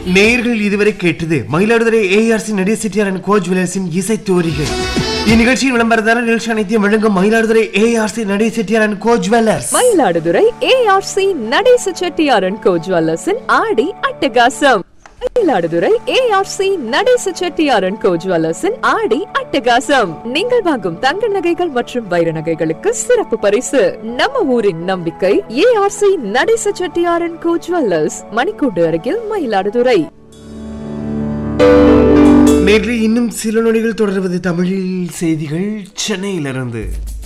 நேயர்கள் இதுவரை கேட்டது மயிலாடுதுறை ஏஆர்சி நடேச செட்டியார் அண்ட் கோ ஜுவல்லர்ஸின் இசை தோரிகள் இந்நிகழ்ச்சியின் விளம்பரதாரர் நிகழ்ச்சி அனைத்தையும் வழங்கும் Mayiladuthurai ARC Natesa Chettiar and co jewellers Mayiladuthurai ARC Natesa செட்டியாரன் கோ ஜுவல்லர்ஸின் ஆடி அட்டகாசம் மயிலாடுதுறை ஏஆர்சி நடேச செட்டியாரன் கோ ஜுவல்லர்ஸின் ஆடி அட்டகாசம் நீங்கள் வாங்கும் தங்க நகைகள் மற்றும் வைர நகைகளுக்கு சிறப்பு பரிசு நம்ம ஊரின் நம்பிக்கை ஏஆர்சி நடேச செட்டியாரன் கோ ஜுவல்லர்ஸ் மணிக்கூண்டு அருகில் மயிலாடுதுறை நேற்று இன்னும் சில நொடிகள் தொடர்வது தமிழில் செய்திகள் சென்னையிலிருந்து